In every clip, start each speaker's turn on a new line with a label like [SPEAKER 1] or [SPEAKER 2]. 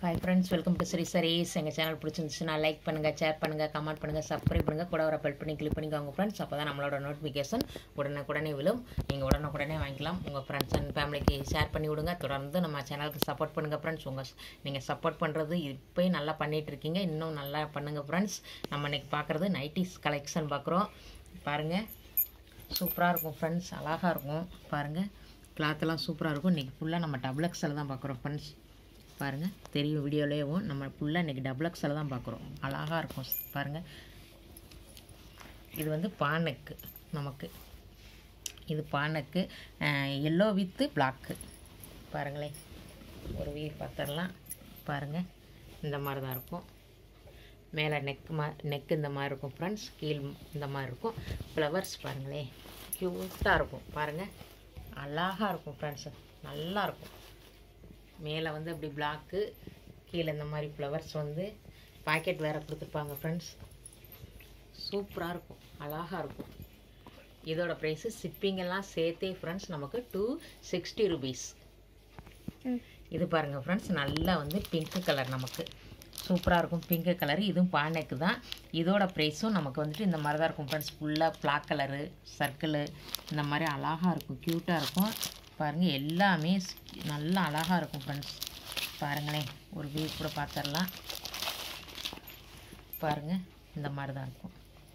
[SPEAKER 1] hi friends welcome to Sri Sarees எங்கள் channel பிடிச்சிருந்துச்சுன்னா like பண்ணுங்கள் ஷேர் பண்ணுங்கள் கமெண்ட் பண்ணுங்கள் சப்ஸ்கிரைப் பண்ணுங்கள் கூட வர பெல் பண்ணி கிளிக் பண்ணிக்கோங்க ஃப்ரெண்ட்ஸ் அப்போ தான் நம்மளோட நோட்டிஃபிகேஷன் உடனுக்குடனே விழும் நீங்கள் உடனுக்குடனே வாங்கிக்கலாம் உங்கள் ஃப்ரெண்ட்ஸ் அண்ட் ஃபேமிலிக்கு ஷேர் பண்ணி விடுங்க தொடர்ந்து நம்ம சேனலுக்கு சப்போர்ட் பண்ணுங்கள் ஃப்ரெண்ட்ஸ் உங்கள் நீங்கள் சப்போர்ட் பண்ணுறது இப்போயே நல்லா பண்ணிகிட்டு இருக்கீங்க இன்னும் நல்லா பண்ணுங்கள் ஃப்ரெண்ட்ஸ் நம்ம இன்னைக்கு பார்க்குறது நைட்டிஸ் கலெக்ஷன் பார்க்குறோம் பாருங்கள் சூப்பராக இருக்கும் ஃப்ரெண்ட்ஸ் அழகாக இருக்கும் பாருங்கள் கிளாத்தெல்லாம் சூப்பராக இருக்கும் இன்றைக்கி ஃபுல்லாக நம்ம டபுள் எக்ஸல் தான் பார்க்குறோம் ஃப்ரெண்ட்ஸ் பாருங்கள் தெரியும் வீடியோலேயும் நம்ம ஃபுல்லாக இன்றைக்கி டபுள் எக்ஸல் தான் பார்க்குறோம் அழகாக இருக்கும் பாருங்கள் இது வந்து பானைக்கு நமக்கு இது பானைக்கு எல்லோ வித்து பிளாக்கு பாருங்களேன் ஒரு வீர் பார்த்துடலாம் பாருங்கள் இந்த மாதிரி தான் இருக்கும் மேலே நெக் மா நெக் இந்த மாதிரி இருக்கும் ஃப்ரெண்ட்ஸ் கீழ் இந்த மாதிரி இருக்கும் ஃப்ளவர்ஸ் பாருங்களேன் க்யூட்டாக இருக்கும் பாருங்கள் அழகாக இருக்கும் ஃப்ரெண்ட்ஸு நல்லா இருக்கும் மேலே வந்து அப்படி பிளாக்கு கீழே இந்த மாதிரி ஃப்ளவர்ஸ் வந்து பாக்கெட் வேறு கொடுத்துருப்பாங்க ஃப்ரெண்ட்ஸ் சூப்பராக இருக்கும் அழகாக இருக்கும் இதோட ப்ரைஸு ஷிப்பிங் எல்லாம் சேர்த்தே ஃப்ரெண்ட்ஸ் நமக்கு டூ சிக்ஸ்டி ருபீஸ் இது பாருங்கள் ஃப்ரெண்ட்ஸ் நல்லா வந்து பிங்க் கலர் நமக்கு சூப்பராக இருக்கும் பிங்க் கலர் இதுவும் பானைக்கு தான் இதோட ப்ரைஸும் நமக்கு வந்துட்டு இந்த மாதிரி தான் இருக்கும் ஃப்ரெண்ட்ஸ் ஃபுல்லாக பிளாக் கலரு சர்க்கிளு இந்த மாதிரி அழகாக இருக்கும் க்யூட்டாக இருக்கும் பாருங்கள் எல்லாமே நல்லா அழகாக இருக்கும் ஃப்ரெண்ட்ஸ் பாருங்களேன் ஒரு வியூ கூட பார்த்துடலாம் பாருங்கள் இந்த மாதிரி தான் இருக்கும்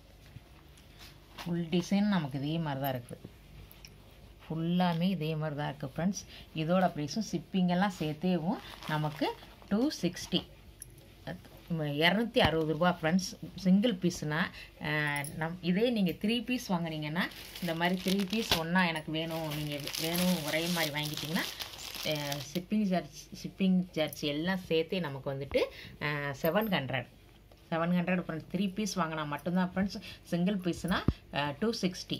[SPEAKER 1] ஃபுல் டிசைன் நமக்கு இதே மாதிரி தான் இருக்குது ஃபுல்லாமே இதே மாதிரி தான் இருக்குது ஃப்ரெண்ட்ஸ் இதோட ப்ரைஸும் ஷிப்பிங்கெல்லாம் சேர்த்தேவும் நமக்கு டூ சிக்ஸ்டி இரநூத்தி அறுபது ரூபா ஃப்ரெண்ட்ஸ் சிங்கிள் பீஸ்னால் நம் இதே நீங்கள் த்ரீ பீஸ் வாங்குனீங்கன்னா இந்த மாதிரி த்ரீ பீஸ் ஒன்றா எனக்கு வேணும் நீங்கள் வேணும் ஒரே மாதிரி வாங்கிட்டிங்கன்னா ஷிப்பிங் சார்ஜ் ஷிப்பிங் சார்ஜ் எல்லாம் சேர்த்தே நமக்கு வந்துட்டு seven hundred seven hundred friends three piece வாங்கினா மட்டும்தான் ஃப்ரெண்ட்ஸ் சிங்கிள் பீஸ்னால் டூ சிக்ஸ்டி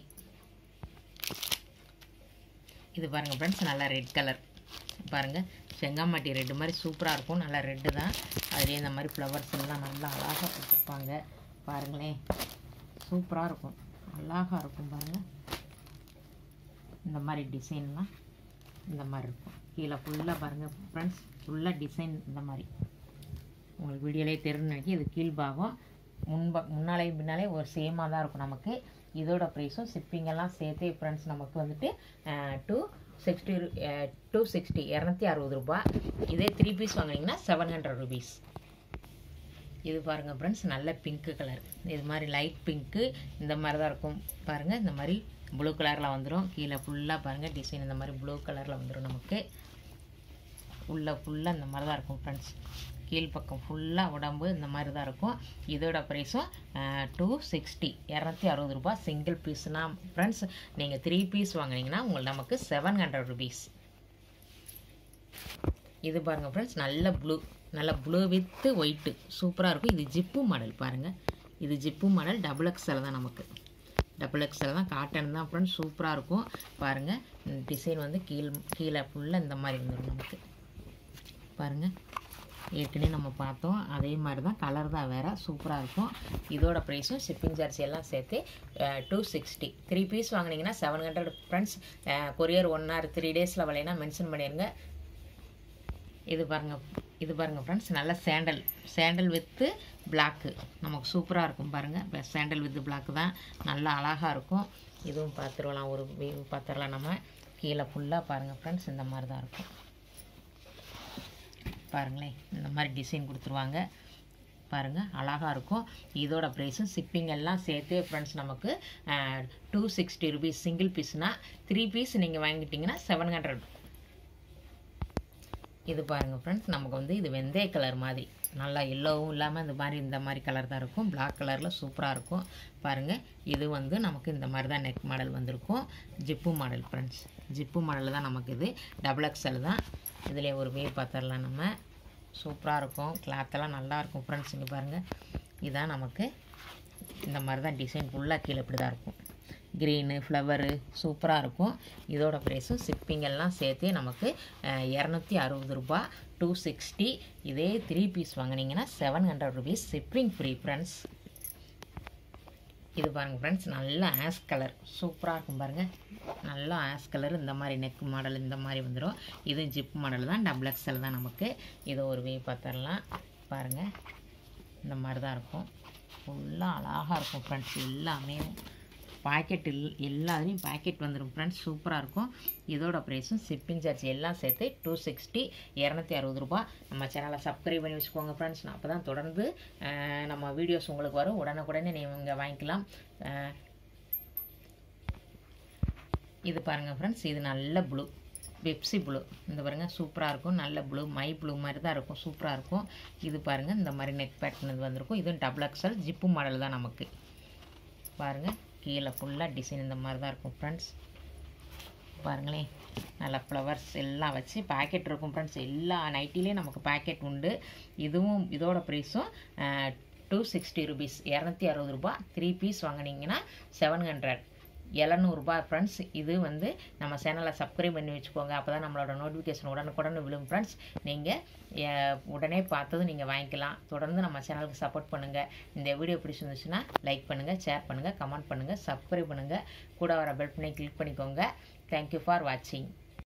[SPEAKER 1] இது பாருங்கள் ஃப்ரெண்ட்ஸ் நல்லா ரெட் கலர் பாருங்கள் செங்காமாட்டி ரெட்டு மாதிரி சூப்பராக இருக்கும் நல்லா ரெட்டு தான் அதுலேயே இந்த மாதிரி ஃப்ளவர்ஸ் எல்லாம் நல்லா அழகாக கொடுத்துருப்பாங்க பாருங்களேன் சூப்பராக இருக்கும் அழகாக இருக்கும் பாருங்கள் இந்த மாதிரி டிசைன்லாம் இந்த மாதிரி இருக்கும் கீழே ஃபுல்லாக பாருங்கள் ஃப்ரெண்ட்ஸ் ஃபுல்லாக டிசைன் இந்த மாதிரி உங்களுக்கு வீடியோலேயே தெரிஞ்சு நினைக்கி இது கீழ்பாகம் முன்ப முன்னாலே பின்னாலே ஒரு சேமாக தான் இருக்கும் நமக்கு இதோட ப்ரைஸும் ஷிப்பிங்கெல்லாம் சேர்த்தே ஃப்ரெண்ட்ஸ் நமக்கு வந்துட்டு டூ சிக்ஸ்டி டூ சிக்ஸ்டி இரநூத்தி அறுபது ரூபா இதே த்ரீ பீஸ் வாங்கினீங்கன்னா செவன் ஹண்ட்ரட் ருபீஸ் இது பாருங்கள் ஃப்ரெண்ட்ஸ் நல்ல பிங்க்கு கலர் இது மாதிரி லைட் பிங்க்கு இந்த மாதிரி தான் இருக்கும் பாருங்கள் இந்த மாதிரி ப்ளூ கலரில் வந்துடும் கீழே ஃபுல்லாக பாருங்கள் டிசைன் இந்த மாதிரி ப்ளூ கலரில் வந்துடும் நமக்கு ஃபுல்லாக ஃபுல்லாக இந்த மாதிரி தான் இருக்கும் ஃப்ரெண்ட்ஸ் கீழ்ப்பக்கம் ஃபுல்லாக உடம்பு இந்த மாதிரி தான் இருக்கும் இதோட ப்ரைஸும் டூ சிக்ஸ்டி இரநூத்தி அறுபது ரூபா சிங்கிள் பீஸ்னால் ஃப்ரெண்ட்ஸ் நீங்கள் த்ரீ பீஸ் வாங்கினீங்கன்னா உங்களுக்கு நமக்கு செவன் ஹண்ட்ரட் ருபீஸ் இது பாருங்கள் ஃப்ரெண்ட்ஸ் நல்ல ப்ளூ நல்ல ப்ளூ வித்து ஒயிட்டு சூப்பராக இருக்கும் இது ஜிப்பு மாடல் பாருங்கள் இது ஜிப்பு மாடல் டபுள் எக்ஸல் தான் நமக்கு டபுள் எக்ஸல் தான் காட்டன் தான் ஃப்ரெண்ட்ஸ் சூப்பராக இருக்கும் பாருங்கள் டிசைன் வந்து கீழ் கீழே ஃபுல்லாக இந்த மாதிரி வந்துடும் நமக்கு பாருங்கள் ஏற்கனவே நம்ம பார்த்தோம் அதே மாதிரி தான் கலர் தான் வேறு சூப்பராக இருக்கும் இதோட ப்ரைஸும் ஷிப்பிங் சார்ஜ் எல்லாம் சேர்த்து டூ சிக்ஸ்டி த்ரீ பீஸ் வாங்கினீங்கன்னா seven hundred friends courier one or three டேஸில் வளையினா மென்ஷன் பண்ணிடுங்க இது பாருங்கள் இது பாருங்கள் ஃப்ரெண்ட்ஸ் நல்ல சேண்டல் சேண்டல் வித்து பிளாக்கு நமக்கு சூப்பராக இருக்கும் பாருங்கள் சேண்டல் வித்து பிளாக்கு தான் நல்லா அழகாக இருக்கும் இதுவும் பார்த்துருவலாம் ஒரு பார்த்துடலாம் நம்ம கீழே ஃபுல்லாக பாருங்கள் ஃப்ரெண்ட்ஸ் இந்த மாதிரி தான் இருக்கும் பாருங்களேன் இந்த மாதிரி டிசைன் கொடுத்துருவாங்க பாருங்கள் அழகாக இருக்கும் இதோட ப்ரைஸும் ஷிப்பிங் எல்லாம் சேர்த்து ஃப்ரெண்ட்ஸ் நமக்கு டூ சிக்ஸ்டி ருபீஸ் சிங்கிள் பீஸ்னால் த்ரீ பீஸ் நீங்கள் வாங்கிட்டிங்கன்னா செவன் ஹண்ட்ரட் இது பாருங்கள் ஃப்ரெண்ட்ஸ் நமக்கு வந்து இது வெந்தய கலர் மாதிரி நல்லா எல்லோவும் இல்லாமல் இந்த மாதிரி இந்த மாதிரி கலர் தான் இருக்கும் பிளாக் கலரில் சூப்பராக இருக்கும் பாருங்கள் இது வந்து நமக்கு இந்த மாதிரி தான் நெக் மாடல் வந்திருக்கும் zip model friends zip model தான் நமக்கு இது டபுள் எக்ஸல் தான் இதில் ஒரு வே பார்த்துடலாம் நம்ம சூப்பராக இருக்கும் கிளாத்தெல்லாம் நல்லாயிருக்கும் ஃப்ரெண்ட்ஸ் இங்கே பாருங்கள் இதான் நமக்கு இந்த மாதிரி தான் டிசைன் ஃபுல்லாக கீழே இப்படி தான் இருக்கும் க்ரீனு ஃப்ளவரு சூப்பராக இருக்கும் இதோட ப்ரைஸும் ஷிப்பிங் எல்லாம் சேர்த்தே நமக்கு இரநூத்தி அறுபது ரூபா டூ சிக்ஸ்டி இதே த்ரீ பீஸ் வாங்கினீங்கன்னா seven hundred rupees shipping free friends இது பாருங்கள் ஃப்ரெண்ட்ஸ் நல்லா ஆஸ் கலர் சூப்பராக இருக்கும் பாருங்கள் நல்லா ஆஸ் கலர் இந்த மாதிரி நெக் மாடல் இந்த மாதிரி வந்துடும் இது ஜிப் மாடல் தான் டபுள் எக்ஸல் தான் நமக்கு இது ஒரு வே பார்த்துடலாம் பாருங்கள் இந்த மாதிரி தான் இருக்கும் ஃபுல்லாக அழகாக இருக்கும் ஃப்ரெண்ட்ஸ் எல்லாமே பாக்கெட் எல் எல்லாத்துலேயும் பாக்கெட் வந்துடும் ஃப்ரெண்ட்ஸ் சூப்பராக இருக்கும் இதோட ப்ரைஸும் ஷிப்பிங் சார்ஜ் எல்லாம் சேர்த்து டூ சிக்ஸ்டி இரநூத்தி அறுபது ரூபா நம்ம சேனலை சப்ஸ்கிரைப் பண்ணி வச்சுக்கோங்க ஃப்ரெண்ட்ஸ் நான் அப்போ தான் தொடர்ந்து அஹ், நம்ம வீடியோஸ் உங்களுக்கு வரும் உடனுக்குடனே நீங்கள் வாங்கிக்கலாம் அஹ், இது பாருங்கள் ஃப்ரெண்ட்ஸ் இது நல்ல ப்ளூ பெப்சி ப்ளூ இந்த பாருங்க சூப்பராக இருக்கும் நல்ல ப்ளூ மை ப்ளூ மாதிரி தான் இருக்கும் சூப்பராக இருக்கும் இது பாருங்கள் இந்த மாதிரி நெக் பேட்டர்ன் இது வந்திருக்கும் இதுவும் டபுள் எக்ஸல் ஜிப்பு மாடல் தான் நமக்கு பாருங்கள் கீழே ஃபுல்லாக டிசைன் இந்த மாதிரி தான் இருக்கும் ஃப்ரெண்ட்ஸ் பாருங்களேன் நல்ல ஃப்ளவர்ஸ் எல்லாம் வச்சு பேக்கெட் இருக்கும் ஃப்ரெண்ட்ஸ் எல்லா நைட்டிலையும் நமக்கு பேக்கெட் உண்டு இதுவும் இதோட ப்ரைஸும் டூ சிக்ஸ்டி ருபீஸ் இரநூத்தி அறுபது ரூபா த்ரீ பீஸ் வாங்கினீங்கன்னா செவன் ஹண்ட்ரட் எழுநூறுபா ஃப்ரெண்ட்ஸ் இது வந்து நம்ம சேனலை சப்ஸ்கிரைப் பண்ணி வச்சுக்கோங்க அப்போ தான் நம்மளோட நோட்டிஃபிகேஷன் உடனுக்குடன் விழும் ஃப்ரெண்ட்ஸ் நீங்கள் உடனே பார்த்ததும் நீங்கள் வாங்கிக்கலாம் தொடர்ந்து நம்ம சேனலுக்கு சப்போர்ட் பண்ணுங்கள் இந்த வீடியோ பிடிச்சிருந்துச்சுன்னா லைக் பண்ணுங்கள் ஷேர் பண்ணுங்கள் கமெண்ட் பண்ணுங்கள் சப்ஸ்கிரைப் பண்ணுங்கள் கூட வர பெல் பண்ணி கிளிக் பண்ணிக்கோங்க தேங்க்யூ ஃபார் வாட்சிங்